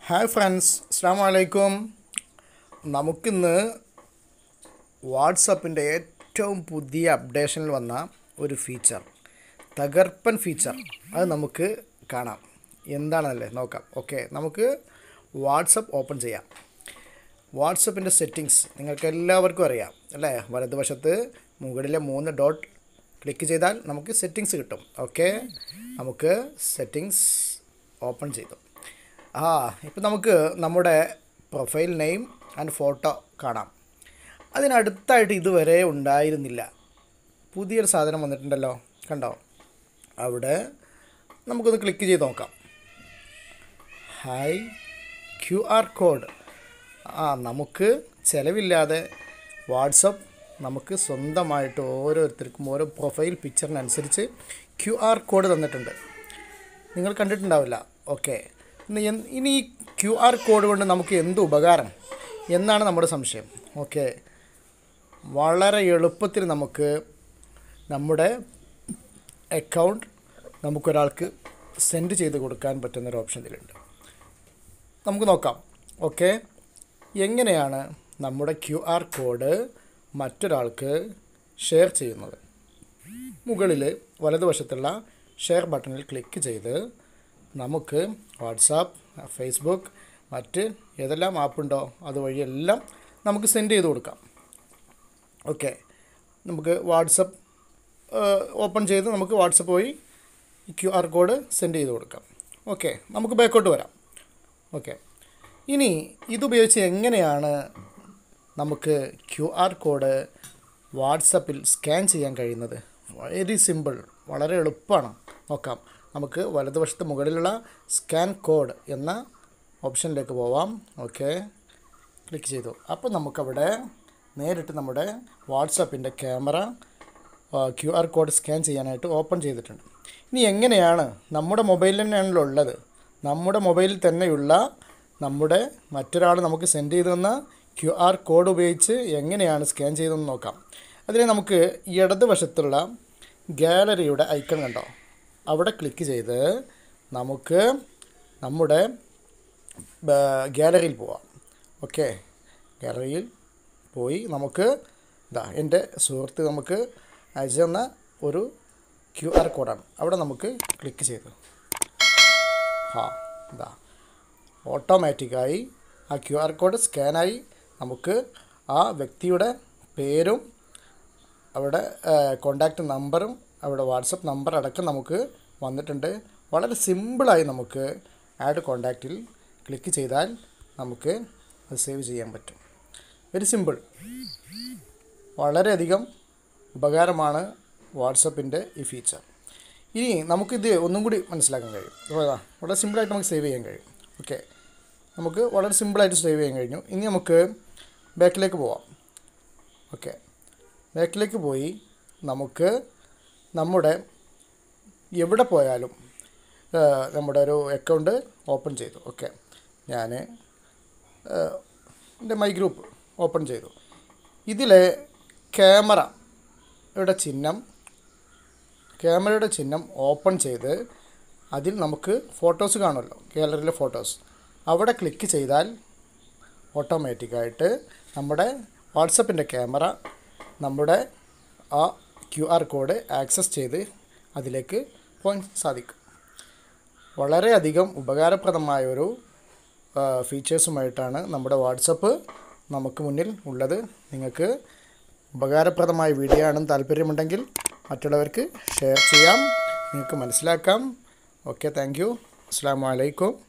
hi friends അസ്സാം വലൈക്കും നമുക്കിന്ന് വാട്സപ്പിൻ്റെ ഏറ്റവും പുതിയ അപ്ഡേഷനിൽ വന്ന ഒരു ഫീച്ചർ തകർപ്പൻ ഫീച്ചർ അത് നമുക്ക് കാണാം എന്താണെന്നല്ലേ നോക്കാം ഓക്കെ നമുക്ക് വാട്സപ്പ് ഓപ്പൺ ചെയ്യാം വാട്സപ്പിൻ്റെ സെറ്റിങ്സ് നിങ്ങൾക്ക് എല്ലാവർക്കും അറിയാം അല്ലേ വലതുവശത്ത് മുകളിലെ മൂന്ന് ഡോട്ട് ക്ലിക്ക് ചെയ്താൽ നമുക്ക് സെറ്റിങ്സ് കിട്ടും ഓക്കെ നമുക്ക് സെറ്റിങ്സ് ഓപ്പൺ ചെയ്തു ആ ഇപ്പം നമുക്ക് നമ്മുടെ പ്രൊഫൈൽ നെയിം ആൻഡ് ഫോട്ടോ കാണാം അതിനടുത്തായിട്ട് ഇതുവരെ ഉണ്ടായിരുന്നില്ല പുതിയൊരു സാധനം വന്നിട്ടുണ്ടല്ലോ കണ്ടോ അവിടെ നമുക്കൊന്ന് ക്ലിക്ക് ചെയ്ത് നോക്കാം ഹായ് ക്യു ആർ കോഡ് ആ നമുക്ക് ചിലവില്ലാതെ വാട്സപ്പ് നമുക്ക് സ്വന്തമായിട്ട് ഓരോരുത്തർക്കും ഓരോ പ്രൊഫൈൽ പിക്ചറിനനുസരിച്ച് ക്യു ആർ കോഡ് തന്നിട്ടുണ്ട് നിങ്ങൾ കണ്ടിട്ടുണ്ടാവില്ല ഓക്കെ ഇനി എന്ത്- ഇനി ഈ ക്യു ആർ കോഡ് കൊണ്ട് നമുക്ക് എന്ത് ഉപകാരം എന്നാണ് നമ്മുടെ സംശയം ഓക്കെ വളരെ എളുപ്പത്തിൽ നമുക്ക് നമ്മുടെ അക്കൗണ്ട് നമുക്കൊരാൾക്ക് സെൻഡ് ചെയ്ത് കൊടുക്കാൻ പറ്റുന്നൊരു ഓപ്ഷൻ ഇതിലുണ്ട് നമുക്ക് നോക്കാം ഓക്കെ എങ്ങനെയാണ് നമ്മുടെ ക്യു ആർ കോഡ് മറ്റൊരാൾക്ക് ഷെയർ ചെയ്യുന്നത് മുകളിൽ വലതുവശത്തുള്ള ഷെയർ ബട്ടണിൽ ക്ലിക്ക് ചെയ്ത് നമുക്ക് വാട്സാപ്പ് ഫേസ്ബുക്ക് മറ്റ് ഏതെല്ലാം ആപ്പുണ്ടോ അതുവഴിയെല്ലാം നമുക്ക് സെൻഡ് ചെയ്ത് കൊടുക്കാം ഓക്കെ നമുക്ക് വാട്സപ്പ് ഓപ്പൺ ചെയ്ത് നമുക്ക് വാട്സപ്പ് വഴി ക്യു ആർ കോഡ് സെൻഡ് ചെയ്ത് കൊടുക്കാം ഓക്കെ നമുക്ക് ബാക്കോട്ട് വരാം ഓക്കെ ഇനി ഇതുപയോഗിച്ച് എങ്ങനെയാണ് നമുക്ക് ക്യു ആർ കോഡ് വാട്സപ്പിൽ സ്കാൻ ചെയ്യാൻ കഴിയുന്നത് വെരി സിമ്പിൾ വളരെ എളുപ്പമാണ് നോക്കാം നമുക്ക് വലതുവശത്ത് മുകളിലുള്ള സ്കാൻ കോഡ് എന്ന ഓപ്ഷനിലേക്ക് പോവാം ഓക്കെ ക്ലിക്ക് ചെയ്തു അപ്പോൾ നമുക്കവിടെ നേരിട്ട് നമ്മുടെ വാട്സപ്പിൻ്റെ camera Q R code scan ചെയ്യാനായിട്ട് ഓപ്പൺ ചെയ്തിട്ടുണ്ട് ഇനി എങ്ങനെയാണ് നമ്മുടെ മൊബൈലിൽ തന്നെയാണല്ലോ ഉള്ളത് നമ്മുടെ മൊബൈലിൽ തന്നെയുള്ള നമ്മുടെ മറ്റൊരാൾ നമുക്ക് സെൻഡ് ചെയ്തു തന്ന ക്യു ആർ കോഡ് ഉപയോഗിച്ച് എങ്ങനെയാണ് സ്കാൻ ചെയ്തതെന്ന് നോക്കാം അതിന് നമുക്ക് ഇടതുവശത്തുള്ള ഗാലറിയുടെ ഐക്കൺ കണ്ടോ അവിടെ ക്ലിക്ക് ചെയ്ത് നമുക്ക് നമ്മുടെ ഗാലറിയിൽ പോവാം ഓക്കെ ഗാലറിയിൽ പോയി നമുക്ക് ഇതാ എൻ്റെ സുഹൃത്ത് നമുക്ക് അയച്ചു തന്ന ഒരു ക്യു ആർ കോഡാണ് അവിടെ നമുക്ക് ക്ലിക്ക് ചെയ്തു ആ ഇതാ ഓട്ടോമാറ്റിക്കായി ആ ക്യു ആർ കോഡ് സ്കാനായി നമുക്ക് ആ വ്യക്തിയുടെ പേരും അവിടെ കോണ്ടാക്റ്റ് നമ്പറും അവിടെ വാട്സപ്പ് നമ്പർ അടക്കം നമുക്ക് വന്നിട്ടുണ്ട് വളരെ സിമ്പിളായി നമുക്ക് ആഡ് കോണ്ടാക്റ്റിൽ ക്ലിക്ക് ചെയ്താൽ നമുക്ക് അത് സേവ് ചെയ്യാൻ പറ്റും വെരി സിമ്പിൾ വളരെയധികം ഉപകാരമാണ് വാട്സപ്പിൻ്റെ ഈ ഫീച്ചർ ഇനി നമുക്കിത് ഒന്നും കൂടി മനസ്സിലാക്കാൻ കഴിയും അപ്പോൾ ഇതാ വളരെ സിമ്പിളായിട്ട് നമുക്ക് സേവ് ചെയ്യാൻ കഴിയും ഓക്കെ നമുക്ക് വളരെ സിമ്പിളായിട്ട് സേവ് ചെയ്യാൻ കഴിഞ്ഞു ഇനി നമുക്ക് ബാക്കിലേക്ക് പോവാം ഓക്കെ ബാക്കിലേക്ക് പോയി നമുക്ക് നമ്മുടെ എവിടെ പോയാലും ആ, നമ്മുടെ ഒരു അക്കൗണ്ട് ഓപ്പൺ ചെയ്തു ഓക്കെ ഞാൻ എൻ്റെ മൈ ഗ്രൂപ്പ് ഓപ്പൺ ചെയ്തു ഇതിലെ ക്യാമറയുടെ ചിഹ്നം ക്യാമറയുടെ ചിഹ്നം ഓപ്പൺ ചെയ്ത് അതിൽ നമുക്ക് ഫോട്ടോസ് കാണുമല്ലോ ഗാലറിയിലെ ഫോട്ടോസ് അവിടെ ക്ലിക്ക് ചെയ്താൽ ഓട്ടോമാറ്റിക്കായിട്ട് നമ്മുടെ വാട്സപ്പിൻ്റെ ക്യാമറ നമ്മുടെ ആ ക്യു ആർ കോഡ് ആക്സസ് ചെയ്ത് അതിലേക്ക് പോകാൻ സാധിക്കും വളരെയധികം ഉപകാരപ്രദമായ ഒരു ആ, ഫീച്ചേഴ്സുമായിട്ടാണ് നമ്മുടെ വാട്സപ്പ് നമുക്ക് മുന്നിൽ ഉള്ളത് നിങ്ങൾക്ക് ഉപകാരപ്രദമായ വീഡിയോ ആണെന്ന് താല്പര്യമുണ്ടെങ്കിൽ മറ്റുള്ളവർക്ക് ഷെയർ ചെയ്യാം നിങ്ങൾക്ക് മനസ്സിലാക്കാം ഓക്കെ താങ്ക് യു അസ്സാം വലൈക്കും